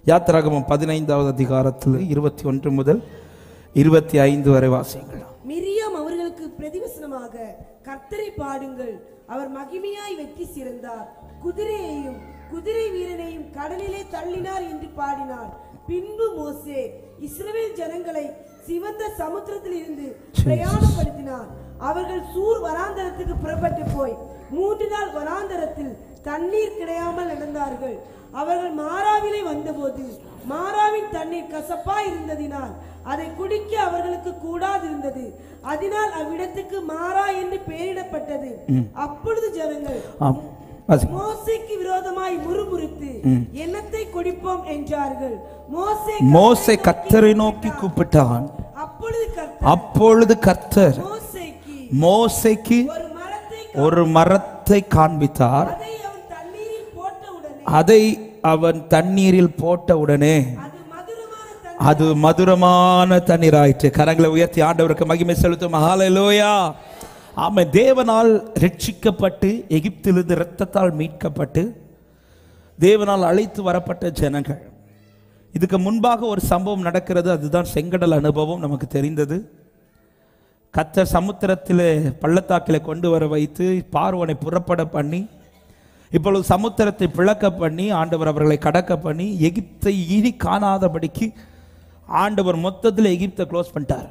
யாத்திராகமம் பதினைந்தாவது அதிகாரத்தில் இருபத்தி ஒன்று முதல் இருபத்தி ஐந்து வரை வாசியுங்கள் மிரியாம் அவர்களுக்கு பிரதிவசனமாக கர்த்தரை பாடுங்கள் அவர் மகிமையாய் வெற்றி சிறந்தார் குதிரையையும் குதிரை வீரனையும் கடலிலே தள்ளினார் என்று பாடினார் பின்பு மோசே இஸ்ரவேல் ஜனங்களை சிவந்த சமுத்திரத்தில் இருந்து பிரயாணப்படுத்தினார் அவர்கள் சூர் வனாந்தரத்துக்கு புறப்பட்டு போய் மூன்று நாள் வனாந்தரத்தில் தண்ணீர் கிடையாமல் நடந்தார்கள் அவர்கள் மாறாவிலே வந்தபோது மாறாவின் தண்ணீர் கசப்பா இருந்ததினால் அதை குடிக்க அவர்களுக்கு கூடாதிருந்தது அதனால் அவ்விடத்துக்கு மாறா என்று பெயரிடப்பட்டது அப்பொழுது ஜனங்கள் ஆம் வாசி மோசேக்கு விரோதமாய் முறுமுறுத்து என்னத்தை குடிப்போம் என்றார்கள் மோசே மோசே கர்த்தரை நோக்கி கூப்பிட்டான் அப்பொழுது கர்த்தர் அப்பொழுது கர்த்தர் மோசேக்கு மோசேக்கு ஒரு மரத்தை ஒரு மரத்தை காண்பித்தார் அதை அவன் தண்ணீரில் போட்டவுடனே அதை அவன் தண்ணீரில் போட்ட உடனே அது மதுரமான தண்ணீர் அது மதுரமான தண்ணீர் ஆயிற்று கரங்களை உயர்த்தி ஆண்டவருக்கு மகிமை செலுத்தும் ஹalleluya ஆமை தேவனால் ரட்சிக்கப்பட்டு எகிப்திலிருந்து இரத்தத்தால் மீட்கப்பட்டு தேவனால் அழைத்து வரப்பட்ட ஜனங்கள் இதுக்கு முன்பாக ஒரு சம்பவம் நடக்கிறது அதுதான் செங்கடல் அனுபவம் நமக்கு தெரிந்தது கத்தர் சமுத்திரத்திலே பள்ளத்தாக்கிலே கொண்டு வர வைத்து பார்வனை புறப்பட பண்ணி இப்பொழுது சமுத்திரத்தை பிளக்க பண்ணி ஆண்டவர் அவர்களை கடக்க பண்ணி எகிப்தை இனி காணாதபடிக்கு ஆண்டவர் மொத்தத்தில் எகிப்தை க்ளோஸ் பண்ணிட்டார்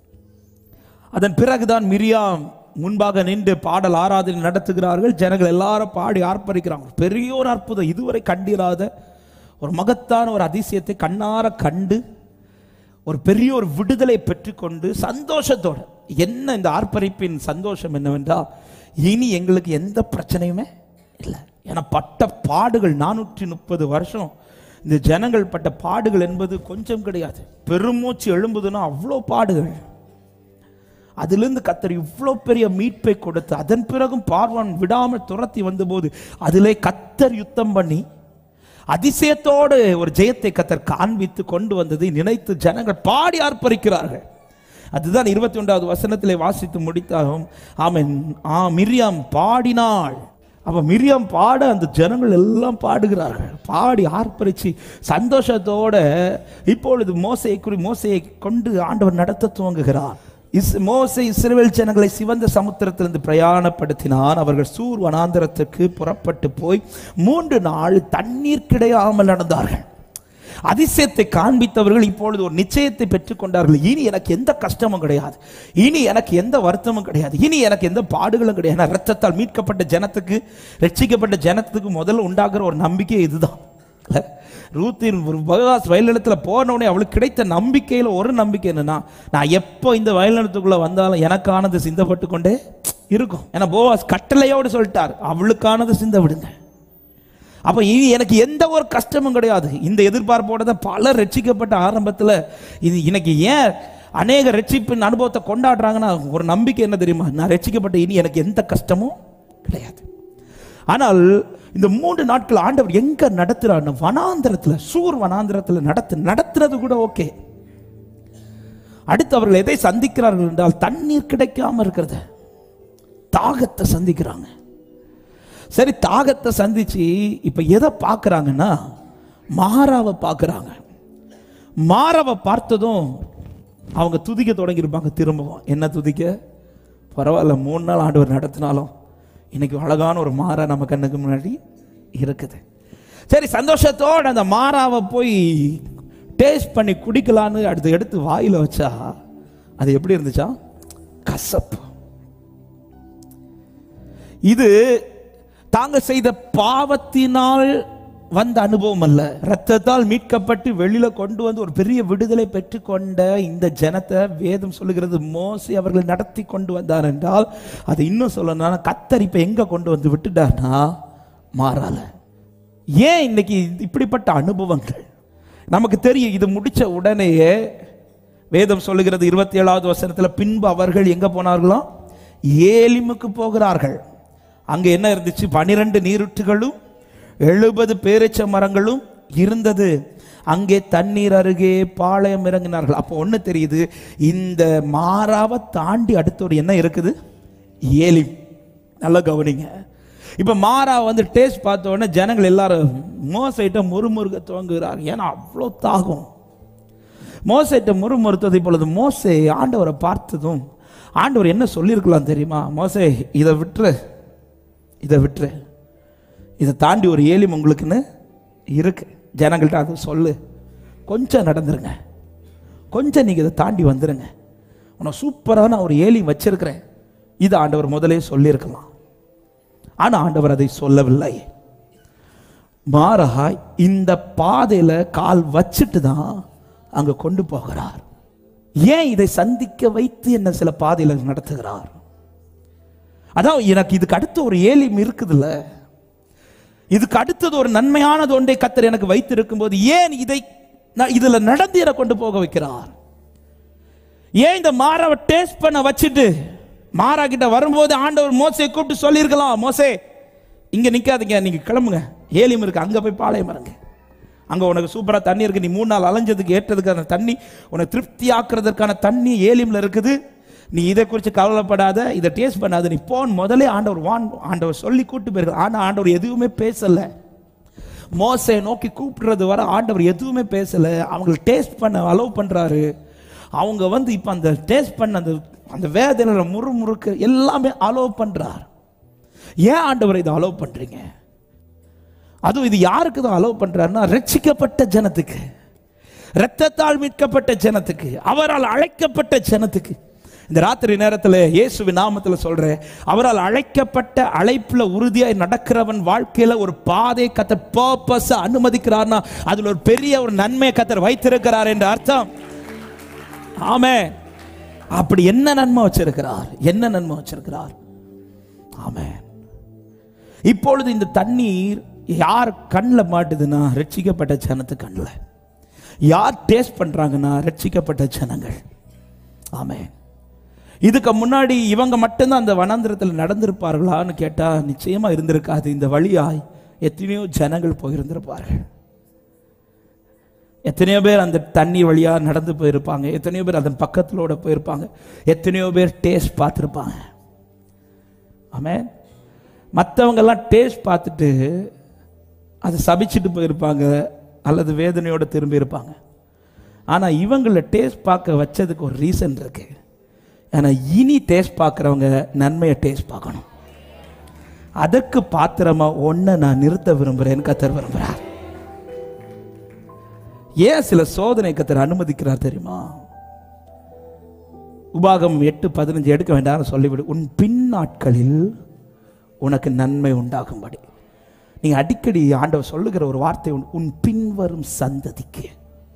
அதன் பிறகுதான் மிரியாம் முன்பாக நின்று பாடல் ஆராதனை நடத்துகிறார்கள் ஜனங்கள் எல்லாரும் பாடி ஆர்ப்பரிக்கிறாங்க பெரிய ஒரு அற்புதம் இதுவரை கண்டிராத ஒரு மகத்தான ஒரு அதிசயத்தை கண்ணார கண்டு ஒரு பெரிய ஒரு விடுதலை பெற்றுக்கொண்டு சந்தோஷத்தோட என்ன இந்த ஆர்ப்பரிப்பின் சந்தோஷம் என்னவென்றால் இனி எங்களுக்கு எந்த பிரச்சனையுமே இல்லை ஏன்னா பட்ட பாடுகள் நானூற்றி முப்பது வருஷம் இந்த ஜனங்கள் பட்ட பாடுகள் என்பது கொஞ்சம் கிடையாது பெருமூச்சு எழும்புதுன்னா அவ்வளோ பாடுகள் அதிலிருந்து கத்தர் இவ்வளோ பெரிய மீட்பை கொடுத்து அதன் பிறகும் பார்வான் விடாமல் துரத்தி வந்தபோது அதிலே கத்தர் யுத்தம் பண்ணி அதிசயத்தோடு ஒரு ஜெயத்தை கத்தர் காண்பித்து கொண்டு வந்ததை நினைத்து ஜனங்கள் பாடி ஆர்ப்பரிக்கிறார்கள் அதுதான் இருபத்தி ஒன்றாவது வசனத்திலே வாசித்து முடித்தாலும் ஆமென் ஆ மிரியாம் பாடினாள் அவ மிரியாம் பாட அந்த ஜனங்கள் எல்லாம் பாடுகிறார்கள் பாடி ஆர்ப்பரிச்சு சந்தோஷத்தோட இப்பொழுது மோசையை குறி மோசையை கொண்டு ஆண்டவர் நடத்த துவங்குகிறார் இஸ் மோசை இஸ்ரவேல் ஜனங்களை சிவந்த சமுத்திரத்திலிருந்து பிரயாணப்படுத்தினான் அவர்கள் சூர் வனாந்தரத்துக்கு புறப்பட்டு போய் மூன்று நாள் தண்ணீர் கிடையாமல் நடந்தார்கள் அதிசயத்தை காண்பித்தவர்கள் இப்பொழுது ஒரு நிச்சயத்தை பெற்றுக்கொண்டார்கள் இனி எனக்கு எந்த கஷ்டமும் கிடையாது இனி எனக்கு எந்த வருத்தமும் கிடையாது இனி எனக்கு எந்த பாடுகளும் கிடையாது ஏன்னா ரத்தத்தால் மீட்கப்பட்ட ஜனத்துக்கு ரட்சிக்கப்பட்ட ஜனத்துக்கு முதல்ல உண்டாகிற ஒரு நம்பிக்கை இதுதான் இல்ல? ரூத்தின் ஒரு பகவாஸ் வயலிடத்தில் போனவுடனே அவளுக்கு கிடைத்த நம்பிக்கையில் ஒரு நம்பிக்கை என்னன்னா நான் எப்போ இந்த வயலிடத்துக்குள்ள வந்தாலும் எனக்கானது சிந்தப்பட்டு கொண்டே இருக்கும் ஏன்னா போவாஸ் கட்டளையோடு சொல்லிட்டார் அவளுக்கானது சிந்த விடுங்க அப்போ இனி எனக்கு எந்த ஒரு கஷ்டமும் கிடையாது இந்த எதிர்பார்ப்போட தான் பலர் ரட்சிக்கப்பட்ட ஆரம்பத்தில் இது இன்னைக்கு ஏன் அநேக ரட்சிப்பின் அனுபவத்தை கொண்டாடுறாங்கன்னா ஒரு நம்பிக்கை என்ன தெரியுமா நான் ரட்சிக்கப்பட்ட இனி எனக்கு எந்த கஷ்டமும் கிடையாது ஆனால் இந்த மூன்று நாட்கள் ஆண்டவர் எங்க நடத்துறாருன்னா வனாந்திரத்தில் சூர் வனாந்திரத்தில் நடத்து நடத்துறது கூட ஓகே அடுத்து அவர்கள் எதை சந்திக்கிறார்கள் என்றால் தண்ணீர் கிடைக்காம இருக்கிறது தாகத்தை சந்திக்கிறாங்க சரி தாகத்தை சந்திச்சு இப்ப எதை பார்க்கறாங்கன்னா மாறாவை பார்க்கறாங்க மாறாவை பார்த்ததும் அவங்க துதிக்க தொடங்கியிருப்பாங்க திரும்பவும் என்ன துதிக்க பரவாயில்ல மூணு நாள் ஆண்டவர் நடத்தினாலும் இன்னைக்கு அழகான ஒரு மாறா நம்ம கண்ணுக்கு முன்னாடி இருக்குது சரி சந்தோஷத்தோட அந்த மாறாவை போய் டேஸ்ட் பண்ணி குடிக்கலான்னு அடுத்து எடுத்து வாயில வச்சா அது எப்படி இருந்துச்சா கசப்பு இது தாங்க செய்த பாவத்தினால் வந்த அனுபவம் அல்ல ரத்தத்தால் மீட்கப்பட்டு வெளியில கொண்டு வந்து ஒரு பெரிய விடுதலை பெற்றுக்கொண்ட இந்த ஜனத்தை வேதம் சொல்லுகிறது மோசி அவர்கள் நடத்தி கொண்டு வந்தார் என்றால் அது இன்னும் சொல்லணும்னா கத்தர் இப்ப எங்க கொண்டு வந்து விட்டுட்டார்னா மாறால ஏன் இன்னைக்கு இப்படிப்பட்ட அனுபவங்கள் நமக்கு தெரியும் இது முடிச்ச உடனேயே வேதம் சொல்லுகிறது இருபத்தி ஏழாவது வசனத்துல பின்பு அவர்கள் எங்க போனார்களாம் ஏலிமுக்கு போகிறார்கள் அங்க என்ன இருந்துச்சு பனிரெண்டு நீருற்றுகளும் எழுபது பேரிச்ச மரங்களும் இருந்தது அங்கே தண்ணீர் அருகே பாளையம் இறங்கினார்கள் அப்போ ஒண்ணு தெரியுது இந்த மாறாவை தாண்டி அடுத்த ஒரு என்ன இருக்குது ஏலிம் நல்லா கவனிங்க இப்போ மாறா வந்து டேஸ்ட் பார்த்த உடனே ஜனங்கள் எல்லாரும் மோசைட்ட முறுமுறுக்க துவங்குகிறார் ஏன்னா அவ்வளோ தாகம் மோசைட்ட முறுமுறுத்தது இப்பொழுது மோசே ஆண்டவரை பார்த்ததும் ஆண்டவர் என்ன சொல்லியிருக்கலாம் தெரியுமா மோசே இதை விட்டுரு இதை விட்டுரு இதை தாண்டி ஒரு ஏலிம் உங்களுக்குன்னு இருக்கு ஜனங்கள்ட்ட அது சொல்லு கொஞ்சம் நடந்துருங்க கொஞ்சம் நீங்கள் இதை தாண்டி வந்துருங்க உனக்கு சூப்பரான ஒரு ஏலிம் வச்சிருக்கிறேன் இது ஆண்டவர் முதலே சொல்லியிருக்கலாம் ஆனால் ஆண்டவர் அதை சொல்லவில்லை மாறா இந்த பாதையில் கால் வச்சுட்டு தான் அங்கே கொண்டு போகிறார் ஏன் இதை சந்திக்க வைத்து என்ன சில பாதையில் நடத்துகிறார் அதான் எனக்கு இதுக்கு அடுத்து ஒரு ஏலிம் இருக்குதுல்ல இதுக்கு அடுத்தது ஒரு நன்மையானது ஒன்றை கத்தர் எனக்கு வைத்திருக்கும் போது ஏன் இதை நான் இதுல நடந்து என்னை கொண்டு போக வைக்கிறார் ஏன் இந்த மாறாவை டேஸ்ட் பண்ண வச்சுட்டு மாறா கிட்ட வரும்போது ஆண்டவர் மோசையை கூப்பிட்டு சொல்லியிருக்கலாம் மோசே இங்க நிக்காதீங்க நீங்க கிளம்புங்க ஏலியம் இருக்கு அங்க போய் பாளையம் இருங்க அங்க உனக்கு சூப்பரா தண்ணி இருக்கு நீ மூணு நாள் அலைஞ்சதுக்கு ஏற்றதுக்கான தண்ணி உனக்கு திருப்தி ஆக்குறதுக்கான தண்ணி ஏலியம்ல இருக்குது நீ இதை குறித்து கவலைப்படாத இதை டேஸ்ட் பண்ணாத நீ போன் முதலே ஆண்டவர் வான் ஆண்டவர் சொல்லி கூட்டு போயிருக்க ஆனா ஆண்டவர் எதுவுமே பேசல மோசை நோக்கி கூப்பிடுறது வர ஆண்டவர் எதுவுமே பேசல அவங்களை டேஸ்ட் பண்ண அலோவ் பண்றாரு அவங்க வந்து இப்போ அந்த டேஸ்ட் பண்ண அந்த அந்த வேதனையில முறுமுறுக்கு எல்லாமே அலோவ் பண்றார் ஏன் ஆண்டவர் இதை அலோவ் பண்றீங்க அதுவும் இது யாருக்கு தான் அலோவ் பண்றாருன்னா ரட்சிக்கப்பட்ட ஜனத்துக்கு இரத்தத்தால் மீட்கப்பட்ட ஜனத்துக்கு அவரால் அழைக்கப்பட்ட ஜனத்துக்கு இந்த ராத்திரி நேரத்தில் இயேசுவின் நாமத்தில் சொல்றேன் அவரால் அழைக்கப்பட்ட அழைப்புல உறுதியாய் நடக்கிறவன் வாழ்க்கையில ஒரு பாதை கத்தர் பர்பஸ் அனுமதிக்கிறார்னா அதுல ஒரு பெரிய ஒரு நன்மையை கத்தர் வைத்திருக்கிறார் என்ற அர்த்தம் ஆமே அப்படி என்ன நன்மை வச்சிருக்கிறார் என்ன நன்மை வச்சிருக்கிறார் ஆமே இப்பொழுது இந்த தண்ணீர் யார் கண்ணில் மாட்டுதுன்னா ரட்சிக்கப்பட்ட ஜனத்து கண்ணில் யார் டேஸ்ட் பண்றாங்கன்னா ரட்சிக்கப்பட்ட ஜனங்கள் ஆமே இதுக்கு முன்னாடி இவங்க மட்டும்தான் அந்த வனாந்திரத்தில் நடந்திருப்பார்களான்னு கேட்டா நிச்சயமா இருந்திருக்காது இந்த வழியாய் எத்தனையோ ஜனங்கள் போயிருந்திருப்பார்கள் எத்தனையோ பேர் அந்த தண்ணி வழியா நடந்து போயிருப்பாங்க எத்தனையோ பேர் அதன் பக்கத்திலோட போயிருப்பாங்க எத்தனையோ பேர் டேஸ்ட் பார்த்துருப்பாங்க ஆமே மற்றவங்கெல்லாம் டேஸ்ட் பார்த்துட்டு அதை சபிச்சுட்டு போயிருப்பாங்க அல்லது வேதனையோட திரும்பி இருப்பாங்க ஆனால் இவங்கள டேஸ்ட் பார்க்க வச்சதுக்கு ஒரு ரீசன் இருக்கு ஏன்னா இனி டேஸ்ட் பார்க்குறவங்க நன்மையை டேஸ்ட் பார்க்கணும் அதற்கு பாத்திரமா ஒன்றை நான் நிறுத்த விரும்புகிறேன்னு கத்தர் விரும்புகிறார் ஏன் சில சோதனை கத்தர் அனுமதிக்கிறார் தெரியுமா உபாகம் எட்டு பதினஞ்சு எடுக்க வேண்டாம்னு சொல்லிவிடு உன் பின் நாட்களில் உனக்கு நன்மை உண்டாகும்படி நீங்க அடிக்கடி ஆண்டவர் சொல்லுகிற ஒரு வார்த்தை உண்டு. உன் பின்வரும் சந்ததிக்கு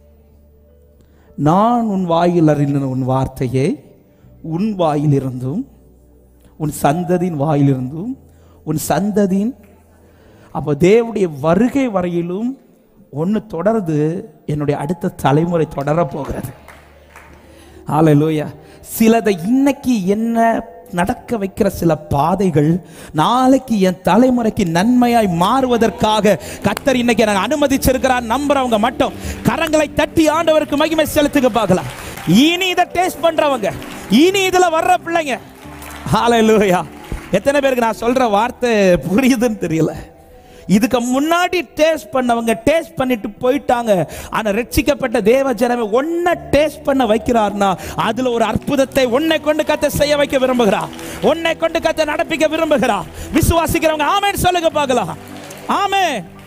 நான் உன் வாயில் அறிந்த உன் வார்த்தையை உன் வாயிலிருந்தும் உன் சந்ததியின் வாயிலிருந்தும் உன் சந்ததியின் அப்போ தேவனுடைய வருகை வரையிலும் ஒன்று தொடருது என்னுடைய அடுத்த தலைமுறை தொடரப் போகிறது ஹalleluya சிலதை இன்னைக்கு என்ன நடக்க வைக்கிற சில பாதைகள் நாளைக்கு என் தலைமுறைக்கு நன்மையாய் மாறுவதற்காக கத்தர் இன்னைக்கு எனக்கு அனுமதிச்சிருக்கிறார் நம்புறவங்க மட்டும் கரங்களை தட்டி ஆண்டவருக்கு மகிமை செலுத்துக பார்க்கலாம் இனி இதை டேஸ்ட் பண்றவங்க இனி இதுல வர்ற பிள்ளைங்க ஹalleluya எத்தனை பேருக்கு நான் சொல்ற வார்த்தை புரியுதுன்னு தெரியல இதுக்கு முன்னாடி டேஸ்ட் பண்ணவங்க டேஸ்ட் பண்ணிட்டு போயிட்டாங்க ஆனா ரட்சிக்கப்பட்ட தேவ ஜனமே ஒன்ன டேஸ்ட் பண்ண வைக்கிறார்னா அதுல ஒரு அற்புதத்தை உன்னை கொண்டு கத்த செய்ய வைக்க விரும்புகிறார் உன்னை கொண்டு கத்த நடப்பிக்க விரும்புகிறார் விசுவாசிக்கிறவங்க ஆமென் சொல்லுங்க பார்க்கலாம் ஆமென்